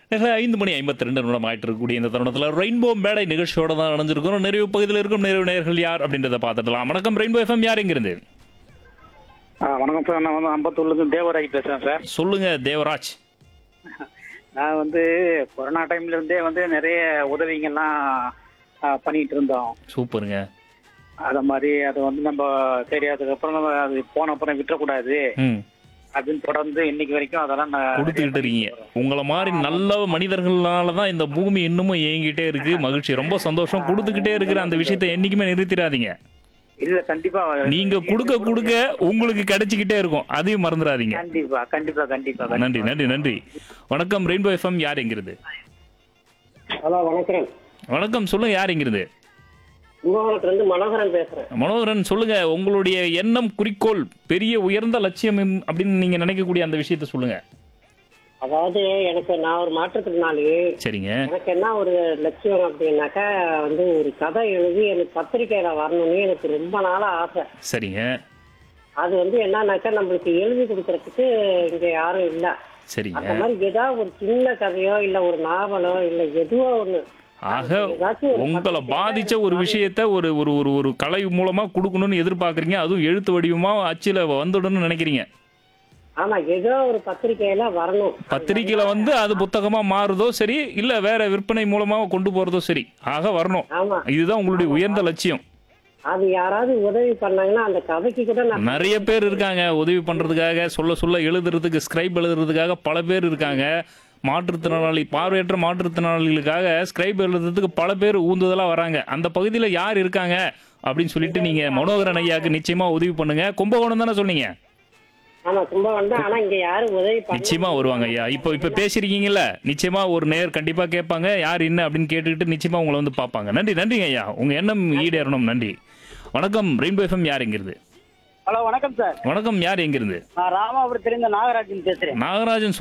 நேரத்துல ஐந்து மணி ஐம்பத்தி ரெண்டு நிமிடம் ஆயிட்டு இருக்கக்கூடிய இந்த தருணத்தில் ரெயின்போ மேடை நிகழ்ச்சியோட தான் அணைஞ்சிருக்கிறோம் நிறைவு பகுதியில் இருக்கும் நிறைவு நேர்கள் யார் அப்படின்றத பார்த்துடலாம் வணக்கம் ரெயின்போ எஃப்எம் யார் இங்கிருந்து ஆ வணக்கம் சார் நான் வந்து அம்பத்தூர்லேருந்து தேவராஜ் பேசுகிறேன் சார் சொல்லுங்க தேவராஜ் நான் வந்து கொரோனா டைம்ல இருந்தே வந்து நிறைய உதவிங்கெல்லாம் ஆ, பண்ணிட்டு இருந்தோம் சூப்பருங்க அத மாதிரி அது வந்து நம்ம சரி அதுக்கப்புறம் நம்ம அது போன அப்புறம் விட்டுறக்கூடாது ம் அப்படின்னு தொடர்ந்து இன்னைக்கு வரைக்கும் அதெல்லாம் நான் கொடுத்துக்கிட்டு இருக்கீங்க உங்களை மாதிரி நல்ல மனிதர்களால தான் இந்த பூமி இன்னமும் இயங்கிட்டே இருக்கு மகிழ்ச்சி ரொம்ப சந்தோஷம் கொடுத்துக்கிட்டே இருக்கிற அந்த விஷயத்தை என்னைக்குமே நிறுத்திடாதீங்க இல்ல கண்டிப்பா நீங்க கொடுக்க கொடுக்க உங்களுக்கு கிடைச்சிக்கிட்டே இருக்கும் அதையும் மறந்துடாதீங்க கண்டிப்பா கண்டிப்பா கண்டிப்பா நன்றி நன்றி நன்றி வணக்கம் ரெயின்போ எஃப்எம் யார் எங்கிறது ஹலோ வணக்கம் வணக்கம் சொல்லுங்க யார் எங்கிறது கும்பகோணத்துல இருந்து மனோகரன் பேசுறேன் மனோகரன் சொல்லுங்க உங்களுடைய எண்ணம் குறிக்கோள் பெரிய உயர்ந்த லட்சியம் எம் அப்படின்னு நீங்க நினைக்கக்கூடிய அந்த விஷயத்த சொல்லுங்க அதாவது எனக்கு நான் ஒரு மாற்றுத்திறனாளி சரிங்க எனக்கு என்ன ஒரு லட்சியம் அப்படின்னாக்கா வந்து ஒரு கதை எழுதி எனக்கு பத்திரிக்கையில வரணும்னு எனக்கு ரொம்ப நாளா ஆசை சரிங்க அது வந்து என்னன்னாக்கா நம்மளுக்கு எழுதி கொடுக்கறதுக்கு இங்க யாரும் இல்ல சரிங்க அந்த மாதிரி ஏதாவது ஒரு சின்ன கதையோ இல்ல ஒரு நாவலோ இல்ல எதுவோ ஒண்ணு ஆக ஏதாச்சும் ஒரு உங்களை பத்திரிக்கையில பாதிச்ச ஒரு விஷயத்த ஒரு ஒரு ஒரு ஒரு கலை மூலமா கொடுக்கணும்னு எதிர்பார்க்கறீங்க அதுவும் எழுத்து வடிவமா அச்சுல வந்துடணும்னு நினைக்கிறீங்க ஆமா ஏதோ ஒரு பத்திரிக்கையில வரணும் பத்திரிக்கையில வந்து அது புத்தகமா மாறுதோ சரி இல்ல வேற விற்பனை மூலமா கொண்டு போறதோ சரி ஆக வரணும் ஆமா இதுதான் உங்களுடைய உயர்ந்த லட்சியம் அது யாராவது உதவி பண்ணாங்கன்னா அந்த கதைக்கு கூட நான் நிறைய பேர் இருக்காங்க உதவி பண்றதுக்காக சொல்ல சொல்ல எழுதுறதுக்கு ஸ்கிரைப் எழுதுறதுக்காக பல பேர் இருக்காங்க மாற்றுத்திறனாளி பார்வையற்ற மாற்றுத்திறனாளிகளுக்காக ஸ்கிரைப் எழுதுறதுக்கு பல பேர் ஊந்துதலா வராங்க அந்த பகுதியில் யார் இருக்காங்க அப்படின்னு சொல்லிட்டு நீங்க மனோகரன் ஐயாக்கு நிச்சயமா உதவி பண்ணுங்க கும்பகோணம் தானே சொன்னீங்க ஆமா கும்பகோணம் தான் ஆனா இங்க யாரும் உதவி பண்ண நிச்சயமா வருவாங்க ஐயா இப்போ இப்போ பேசிருக்கீங்கல்ல நிச்சயமா ஒரு நேர் கண்டிப்பா கேட்பாங்க யார் என்ன அப்படின்னு கேட்டுக்கிட்டு நிச்சயமா உங்களை வந்து பார்ப்பாங்க நன்றி நன்றிங்க ஐயா உங்க எண்ணம் ஈடேறணும் நன்றி வணக்கம் ரெயின்போ எஃப்எம் யார் எங்கிருந்து ஹலோ வணக்கம் சார் வணக்கம் யார் எங்கிருந்து நான் ராமாபுரத்திலிருந்து நாகராஜன் பேசுறேன் நாகராஜன்